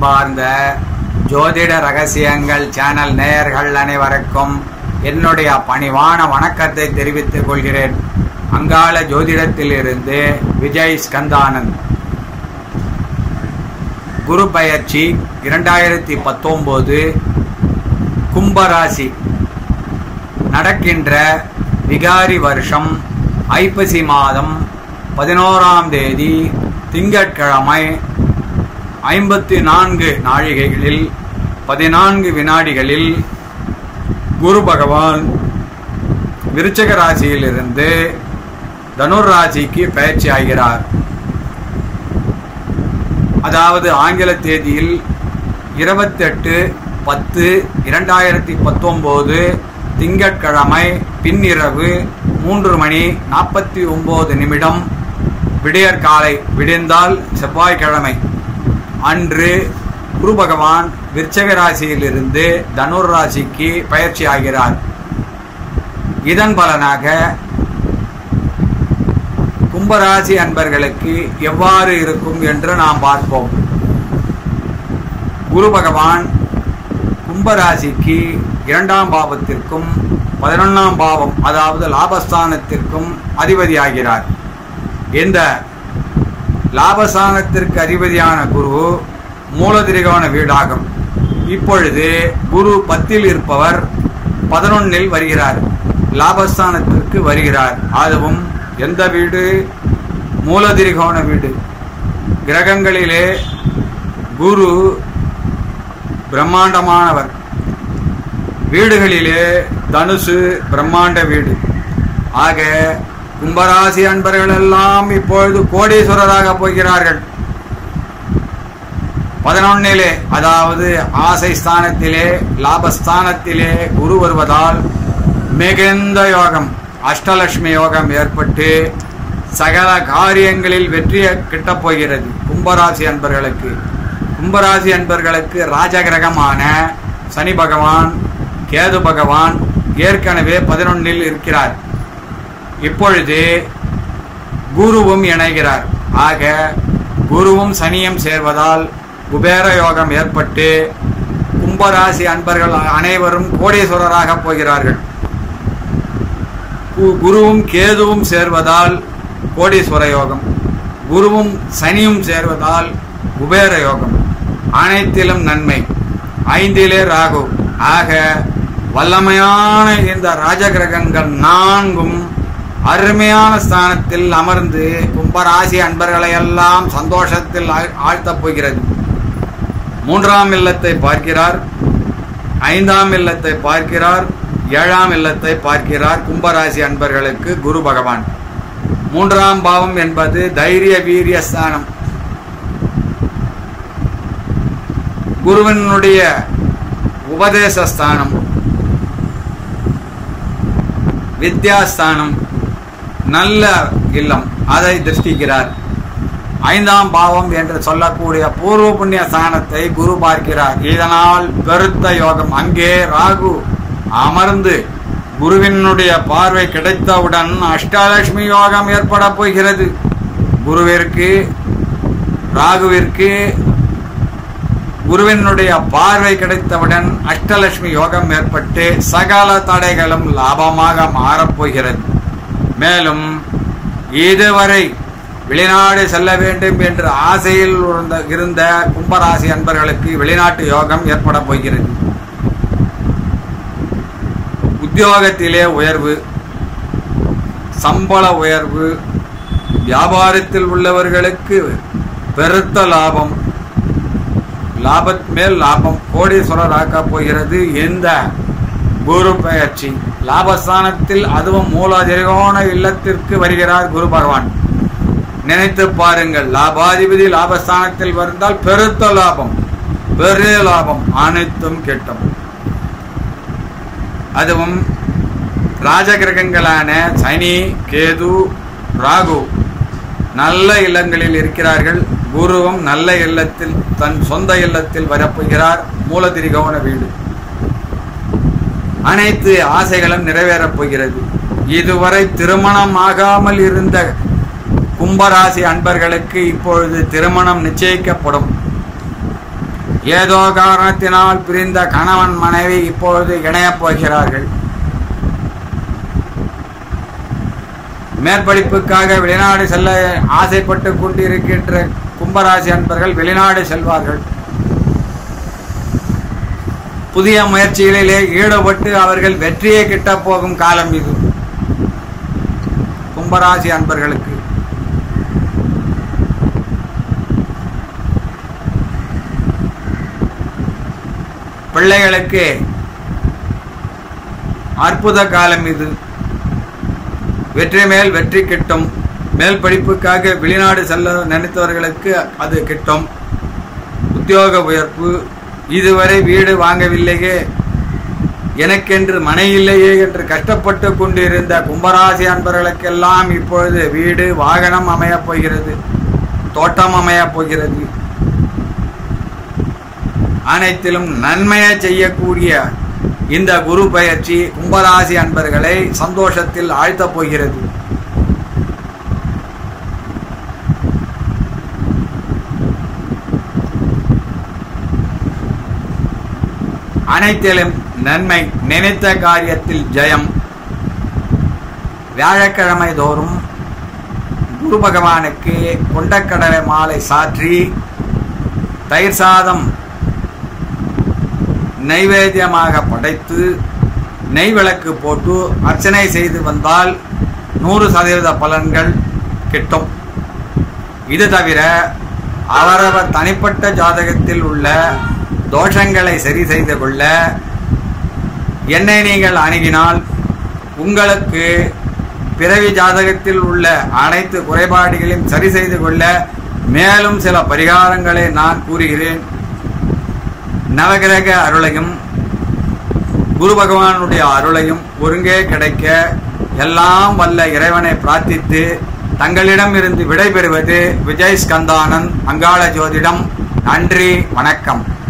அன்பார்ந்த ஜோதிட ரகசியங்கள் சேனல் நேயர்கள் அனைவருக்கும் என்னுடைய பணிவான வணக்கத்தை தெரிவித்துக் கொள்கிறேன் அங்காள ஜோதிடத்திலிருந்து விஜய் ஸ்கந்தானந்த் குரு பயிற்சி இரண்டாயிரத்தி பத்தொம்போது கும்பராசி நடக்கின்ற விகாரி வருஷம் ஐப்பசி மாதம் பதினோராம் தேதி திங்கட்கிழமை ஐம்பத்தி நான்கு நாழிகைகளில் பதினான்கு வினாடிகளில் குரு பகவான் விருச்சக ராசியிலிருந்து தனுர் ராசிக்கு பயிற்சி ஆகிறார் அதாவது ஆங்கில தேதியில் இருபத்தெட்டு பத்து இரண்டாயிரத்தி பத்தொம்போது திங்கட்கிழமை பின்னிரவு மூன்று மணி நாற்பத்தி ஒம்பது நிமிடம் விடியற்காலை விடிந்தால் செவ்வாய்க்கிழமை அன்று குரு பகவான் விருச்சக ராசியிலிருந்து தனுர் ராசிக்கு பயிற்சி ஆகிறார் இதன் பலனாக கும்பராசி அன்பர்களுக்கு எவ்வாறு இருக்கும் என்று நாம் பார்ப்போம் குரு பகவான் கும்பராசிக்கு இரண்டாம் பாவத்திற்கும் பதினொன்றாம் பாவம் அதாவது லாபஸ்தானத்திற்கும் அதிபதியாகிறார் இந்த லாபஸ்தானத்திற்கு அதிபதியான குரு மூலதிரிகோண வீடாகும் இப்பொழுது குரு பத்தில் இருப்பவர் பதினொன்னில் வருகிறார் லாபஸ்தானத்திற்கு வருகிறார் அதுவும் எந்த வீடு மூலதிரிகோண வீடு கிரகங்களிலே குரு பிரம்மாண்டமானவர் வீடுகளிலே தனுசு பிரம்மாண்ட வீடு ஆக கும்பராசி அன்பர்கள் எல்லாம் இப்பொழுது கோடீஸ்வரராக போகிறார்கள் பதினொன்னிலே அதாவது ஆசை ஸ்தானத்திலே லாபஸ்தானத்திலே குரு வருவதால் மிகுந்த யோகம் அஷ்டலட்சுமி யோகம் ஏற்பட்டு சகல காரியங்களில் வெற்றியை கிட்டப் போகிறது கும்பராசி அன்பர்களுக்கு கும்பராசி அன்பர்களுக்கு ராஜகிரகமான சனி பகவான் கேது பகவான் ஏற்கனவே பதினொன்னில் இருக்கிறார் இப்பொழுது குருவும் இணைகிறார் ஆக குருவும் சனியும் சேர்வதால் குபேர யோகம் ஏற்பட்டு கும்பராசி அன்பர்கள் அனைவரும் கோடீஸ்வரராக போகிறார்கள் கு- குருவும் கேதுவும் சேர்வதால் கோடீஸ்வர யோகம் குருவும் சனியும் சேர்வதால் குபேர யோகம் அனைத்திலும் நன்மை ஐந்திலே ராகு ஆக வல்லமையான இந்த ராஜகிரகங்கள் நான்கும் அருமையான ஸ்தானத்தில் அமர்ந்து கும்பராசி அன்பர்களை எல்லாம் சந்தோஷத்தில் ஆழ்- ஆழ்த்தப் போகிறது மூன்றாம் இல்லத்தை பார்க்கிறார் ஐந்தாம் இல்லத்தை பார்க்கிறார் ஏழாம் இல்லத்தை பார்க்கிறார் கும்பராசி அன்பர்களுக்கு குரு பகவான் மூன்றாம் பாவம் என்பது தைரிய வீரிய ஸ்தானம் குருவனுடைய உபதேச ஸ்தானம் வித்யாஸ்தானம் நல்ல இல்லம் அதை திருஷ்டிக்கிறார் ஐந்தாம் பாவம் என்று சொல்லக்கூடிய பூர்வ புண்ணிய ஸ்தானத்தை குரு பார்க்கிறார் இதனால் பெருத்த யோகம் அங்கே ராகு அமர்ந்து குருவினுடைய பார்வை கிடைத்தவுடன் அஷ்டலட்சுமி யோகம் ஏற்பட போகிறது குருவிற்கு ராகுவிற்கு குருவினுடைய பார்வை கிடைத்தவுடன் அஷ்டலட்சுமி யோகம் ஏற்பட்டு சகல தடைகளும் லாபமாக மாறப்போகிறது மேலும் இதுவரை வெளிநாடு செல்ல வேண்டும் என்ற ஆசையில் இருந்த இருந்த கும்பராசி அன்பர்களுக்கு வெளிநாட்டு யோகம் ஏற்பட போகிறது உத்தியோகத்திலே உயர்வு சம்பள உயர்வு வியாபாரத்தில் உள்ளவர்களுக்கு பெருத்த லாபம் லாபத் மேல் லாபம் கோடீஸ்வரர் ஆக்கப் போகிறது இந்த குரு பெயர்ச்சி லாபஸ்தானத்தில் அதுவும் மூலாதிரிகோண இல்லத்திற்கு வருகிறார் குரு பகவான் நினைத்து பாருங்கள் லாபாதிபதி லாபஸ்தானத்தில் வந்தால் பெருத்த லாபம் பெரிய லாபம் அனைத்தும் கிட்டும் அதுவும் ராஜகிரகங்களான சனி கேது ராகு நல்ல இல்லங்களில் இருக்கிறார்கள் குருவும் நல்ல இல்லத்தில் தன் சொந்த இல்லத்தில் வரப்போகிறார் மூலதிரிகோண வீடு அனைத்து ஆசைகளும் நிறைவேறப் போகிறது இதுவரை திருமணம் ஆகாமல் இருந்த கும்பராசி அன்பர்களுக்கு இப்பொழுது திருமணம் நிச்சயிக்கப்படும் ஏதோ காரணத்தினால் பிரிந்த கணவன் மனைவி இப்பொழுது இணையப் போகிறார்கள் மேற்படிப்புக்காக வெளிநாடு செல்ல ஆசைப்பட்டு கொண்டிருக்கின்ற கும்பராசி அன்பர்கள் வெளிநாடு செல்வார்கள் புதிய முயற்சிகளிலே ஈடுபட்டு அவர்கள் வெற்றியை கிட்டப் போகும் காலம் இது கும்பராசி அன்பர்களுக்கு பிள்ளைகளுக்கு அற்புத காலம் இது வெற்றி மேல் வெற்றி கிட்டும் மேல் படிப்புக்காக வெளிநாடு செல்ல நினைத்தவர்களுக்கு அது கிட்டும் உத்தியோக உயர்வு இதுவரை வீடு வாங்கவில்லையே எனக்கென்று மனை இல்லையே என்று கஷ்டப்பட்டு கொண்டிருந்த கும்பராசி அன்பர்களுக்கெல்லாம் இப்பொழுது வீடு வாகனம் அமையப் போகிறது தோட்டம் அமையப் போகிறது அனைத்திலும் நன்மையை செய்யக்கூடிய இந்த குரு பயிற்சி கும்பராசி அன்பர்களை சந்தோஷத்தில் ஆழ்த்தப் போகிறது அனைத்திலும் நன்மை நினைத்த காரியத்தில் ஜெயம் வியாழக்கிழமை தோறும் குரு பகவானுக்கு கொண்டக்கடலை மாலை சாற்றி தயிர் சாதம் நைவேத்தியமாக படைத்து நெய் விளக்கு போட்டு அர்ச்சனை செய்து வந்தால் நூறு சதவீத பலன்கள் கிட்டும் இது தவிர அவரவர் தனிப்பட்ட ஜாதகத்தில் உள்ள தோஷங்களை சரி செய்து கொள்ள என்னை நீங்கள் அணுகினால் உங்களுக்கு பிறவி ஜாதகத்தில் உள்ள அனைத்து குறைபாடுகளையும் சரி செய்து கொள்ள மேலும் சில பரிகாரங்களை நான் கூறுகிறேன் நவகிரக அருளையும் குரு பகவானுடைய அருளையும் ஒருங்கே கிடைக்க எல்லாம் வல்ல இறைவனை பிரார்த்தித்து தங்களிடம் இருந்து விடைபெறுவது விஜய் ஸ்கந்தானந்த் அங்காள ஜோதிடம் நன்றி வணக்கம்